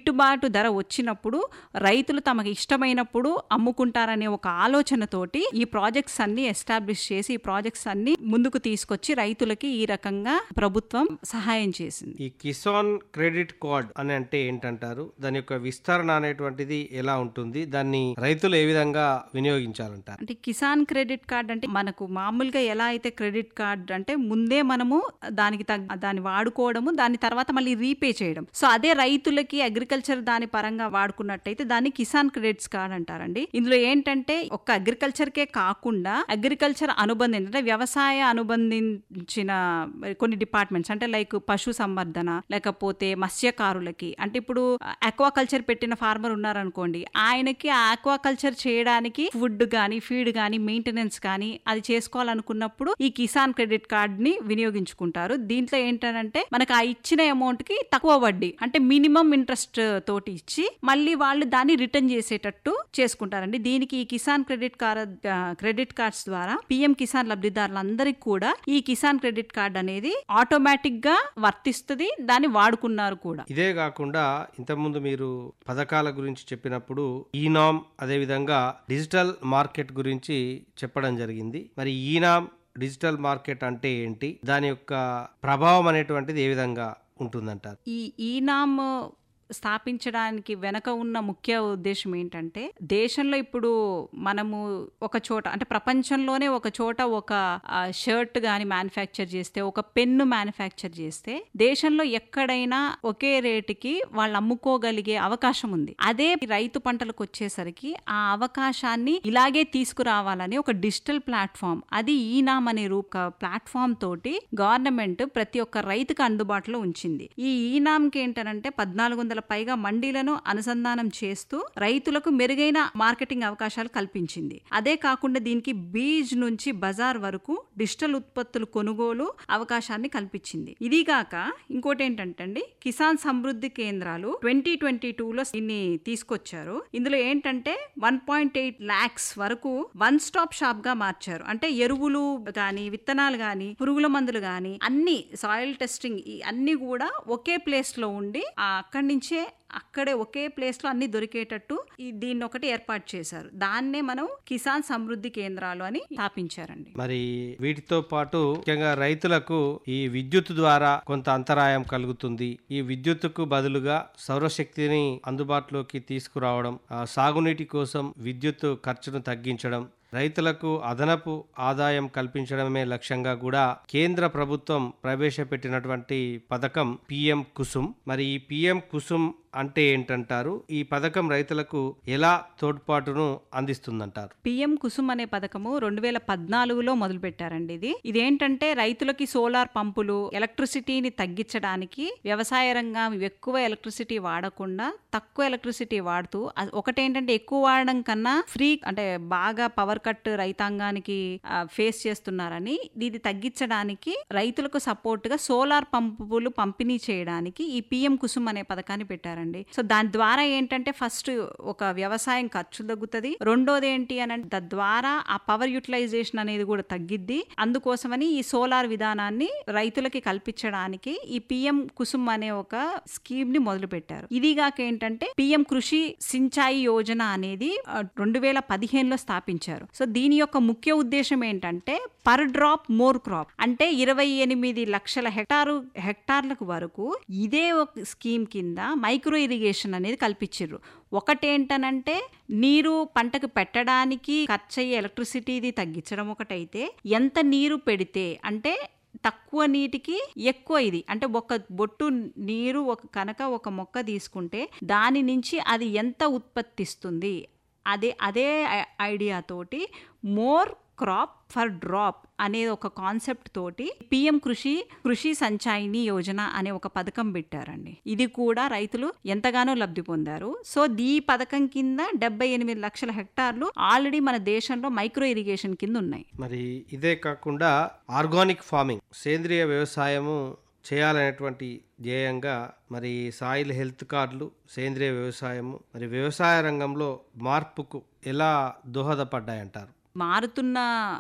గిట్టుబాటు ధర వచ్చినప్పుడు రైతులు తమకు ఇష్టమైనప్పుడు అమ్ముకుంటారనే ఒక ఆలోచనతోటి ఈ ప్రాజెక్ట్స్ అన్ని ఎస్టాబ్లిష్ చేసి ఈ ప్రాజెక్ట్స్ అన్ని ముందుకు తీసుకొచ్చి రైతులకి ఈ రకంగా ప్రభుత్వం సహాయం చేసింది ఈ కిసాన్ క్రెడిట్ కార్డ్ అని అంటే ఏంటంటారు దాని యొక్క విస్తరణ అనేటువంటిది ఎలా ఉంటుంది దాన్ని రైతులు ఏ విధంగా వినియోగించాలంటారు అంటే కిసాన్ క్రెడిట్ కార్డ్ అంటే మనకు మామూలుగా ఎలా అయితే క్రెడిట్ కార్డ్ అంటే ముందే మనము దానికి తగ్గ దాన్ని వాడుకోవడము దాని తర్వాత మళ్ళీ రీపే చేయడం సో అదే రైతులకి అగ్రికల్చర్ దాని పరంగా వాడుకున్నట్టయితే దాన్ని కిసాన్ క్రెడిట్స్ కార్డ్ అంటారండి ఇందులో ఏంటంటే ఒక్క అగ్రికల్చర్ కే కాకుండా అగ్రికల్చర్ అనుబంధించిన అంటే వ్యవసాయ అనుబంధించిన కొన్ని డిపార్ట్మెంట్స్ అంటే లైక్ పశు సంవర్ధన లేకపోతే మత్స్యకారులకి అంటే ఇప్పుడు ఆక్వాకల్చర్ పెట్టిన ఫార్మర్ ఉన్నారనుకోండి ఆయనకి ఆ ఆక్వాకల్చర్ చేయడానికి ఫుడ్ కానీ ఫీడ్ కానీ మెయింటెనెన్స్ కానీ అది చేసుకోవాలనుకున్నప్పుడు ఈ కిసాన్ క్రెడిట్ కార్డ్ ని వినియోగించుకుంటారు దీంట్లో ఏంటంటే మనకు ఆ ఇచ్చిన అమౌంట్ కి తక్కువ వడ్డీ అంటే మినిమం ఇంట్రెస్ట్ తోటి ఇచ్చి మళ్ళీ వాళ్ళు దాన్ని రిటర్న్ చేసేటట్టు చేసుకుంటారండి దీనికి ఈ Kisan credit card credit cards ద్వారా పిఎం కిసాన్ లబ్ధిదారులందరికీ కూడా ఈ కిసాన్ క్రెడిట్ కార్డ్ అనేది ఆటోమేటిక్ గా వర్తిస్తుంది దాన్ని వాడుకున్నారు కూడా ఇదే కాకుండా ఇంతకుముందు మీరు పథకాల గురించి చెప్పినప్పుడు ఈనామ్ అదేవిధంగా డిజిటల్ మార్కెట్ గురించి చెప్పడం జరిగింది మరి ఈనామ్ డిజిటల్ మార్కెట్ అంటే ఏంటి దాని యొక్క ప్రభావం అనేటువంటిది ఏ విధంగా ఉంటుందంటారు ఈ ఈనామ్ స్థాపించడానికి వెనక ఉన్న ముఖ్య ఉద్దేశం ఏంటంటే దేశంలో ఇప్పుడు మనము ఒక చోట అంటే ప్రపంచంలోనే ఒక చోట ఒక షర్ట్ గాని మ్యానుఫ్యాక్చర్ చేస్తే ఒక పెన్ను మ్యానుఫ్యాక్చర్ చేస్తే దేశంలో ఎక్కడైనా ఒకే రేటుకి వాళ్ళు అమ్ముకోగలిగే అవకాశం ఉంది అదే రైతు పంటలకు వచ్చేసరికి ఆ అవకాశాన్ని ఇలాగే తీసుకురావాలని ఒక డిజిటల్ ప్లాట్ఫామ్ అది ఈనామ్ అనే రూప ప్లాట్ఫామ్ తోటి గవర్నమెంట్ ప్రతి ఒక్క రైతుకు అందుబాటులో ఉంచింది ఈ ఈనాంకి ఏంటంటే పద్నాలుగు వందల పైగా మండీలను అనుసంధానం చేస్తూ రైతులకు మెరుగైన మార్కెటింగ్ అవకాశాలు కల్పించింది అదే కాకుండా దీనికి బీజ్ నుంచి బజార్ వరకు డిజిటల్ ఉత్పత్తులు కొనుగోలు అవకాశాన్ని కల్పించింది ఇదిగాక ఇంకోటి ఏంటంటే అండి కిసాన్ సమృద్ధి కేంద్రాలు ట్వంటీ ట్వంటీ టూలో దీన్ని తీసుకొచ్చారు ఇందులో ఏంటంటే వన్ పాయింట్ ఎయిట్ ల్యాక్స్ వరకు వన్ స్టాప్ షాప్ గా మార్చారు అంటే ఎరువులు గాని విత్తనాలు గాని పురుగుల మందులు గాని అన్ని సాయిల్ టెస్టింగ్ ఈ అన్ని కూడా ఒకే ప్లేస్ లో ఉండి ఆ అక్కడి నుంచే అక్కడే ఒకే ప్లేస్ లో అన్ని దొరికేటట్టు ఈ దీన్ని ఒకటి ఏర్పాటు చేశారు దాన్నే మనం కిసాన్ సమృద్ధి కేంద్రాలు అని స్థాపించారండి మరి వీటితో పాటు ముఖ్యంగా రైతులకు ఈ విద్యుత్ ద్వారా కొంత అంతరాయం కలుగుతుంది ఈ విద్యుత్తుకు బదులుగా సౌరశక్తిని అందుబాటులోకి తీసుకురావడం ఆ సాగునీటి కోసం విద్యుత్ ఖర్చును తగ్గించడం రైతులకు అదనపు ఆదాయం కల్పించడమే లక్ష్యంగా కూడా కేంద్ర ప్రభుత్వం ప్రవేశపెట్టినటువంటి పథకం పిఎం కుసుమ్ మరి ఈ పిఎం కుసుమ్ అంటే ఏంటంటారు ఈ పథకం రైతులకు ఎలా తోడ్పాటును అందిస్తుందంటారు పిఎం కుసుమ్ అనే పథకము రెండు వేల పద్నాలుగులో మొదలు పెట్టారండి ఇది ఇదేంటంటే రైతులకి సోలార్ పంపులు ఎలక్ట్రిసిటీని తగ్గించడానికి వ్యవసాయ రంగం ఎక్కువ ఎలక్ట్రిసిటీ వాడకుండా తక్కువ ఎలక్ట్రిసిటీ వాడుతూ అ- ఒకటేంటంటే ఎక్కువ వాడడం కన్నా ఫ్రీ అంటే బాగా పవర్ కట్ రైతాంగానికి ఫేస్ చేస్తున్నారని ఇది తగ్గించడానికి రైతులకు సపోర్ట్ గా సోలార్ పంపులు పంపిణీ చేయడానికి ఈ పిఎం కుసుమ్ అనే పథకాన్ని పెట్టారండి సో దాని ద్వారా ఏంటంటే ఫస్ట్ ఒక వ్యవసాయం ఖర్చు తగ్గుతుంది రెండోది ఏంటి అని అంటే తద్వారా ఆ పవర్ యూటిలైజేషన్ అనేది కూడా తగ్గిద్ది అందుకోసమని ఈ సోలార్ విధానాన్ని రైతులకి కల్పించడానికి ఈ పిఎం కుసుమ్ అనే ఒక స్కీమ్ ని మొదలు పెట్టారు ఇదిగాక ఏంటంటే పిఎం కృషి సించాయి యోజన అనేది రెండు వేల పదిహేనులో స్థాపించారు సో దీని యొక్క ముఖ్య ఉద్దేశం ఏంటంటే పర్ డ్రాప్ మోర్ క్రాప్ అంటే ఇరవై ఎనిమిది లక్షల హెక్టారు హెక్టార్లకు వరకు ఇదే ఒక స్కీమ్ కింద మైక్రో ఇరిగేషన్ అనేది కల్పించారు ఒకటేంటనంటే నీరు పంటకు పెట్టడానికి ఖర్చయ్యే ఎలక్ట్రిసిటీది తగ్గించడం ఒకటైతే ఎంత నీరు పెడితే అంటే తక్కువ నీటికి ఎక్కువ ఇది అంటే ఒక బొట్టు నీరు ఒక కనుక ఒక మొక్క తీసుకుంటే దాని నుంచి అది ఎంత ఉత్పత్తిస్తుంది అదే అదే ఐ- ఐడియా తోటి మోర్ క్రాప్ ఫర్ డ్రాప్ అనే ఒక కాన్సెప్ట్ తోటి పిఎం కృషి కృషి సంచాయిని యోజన అనే ఒక పథకం పెట్టారండి ఇది కూడా రైతులు ఎంతగానో లబ్ధి పొందారు సో ఈ పథకం కింద డెబ్బై ఎనిమిది లక్షల హెక్టార్లు ఆల్రెడీ మన దేశంలో మైక్రో ఇరిగేషన్ కింద ఉన్నాయి మరి ఇదే కాకుండా ఆర్గానిక్ ఫార్మింగ్ సేంద్రియ వ్యవసాయము చేయాలనేటువంటి ధ్యేయంగా మరి సాయిల్ హెల్త్ కార్డులు సేంద్రియ వ్యవసాయము మరి వ్యవసాయ రంగంలో మార్పుకు ఎలా దోహదపడ్డాయంటారు మారుతున్న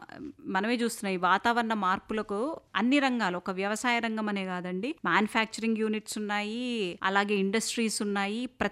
మనమే చూస్తున్నాం ఈ వాతావరణ మార్పులకు అన్ని రంగాలు ఒక వ్యవసాయ రంగం అనే కాదండి మ్యానుఫ్యాక్చరింగ్ యూనిట్స్ ఉన్నాయి అలాగే ఇండస్ట్రీస్ ఉన్నాయి ప్రతి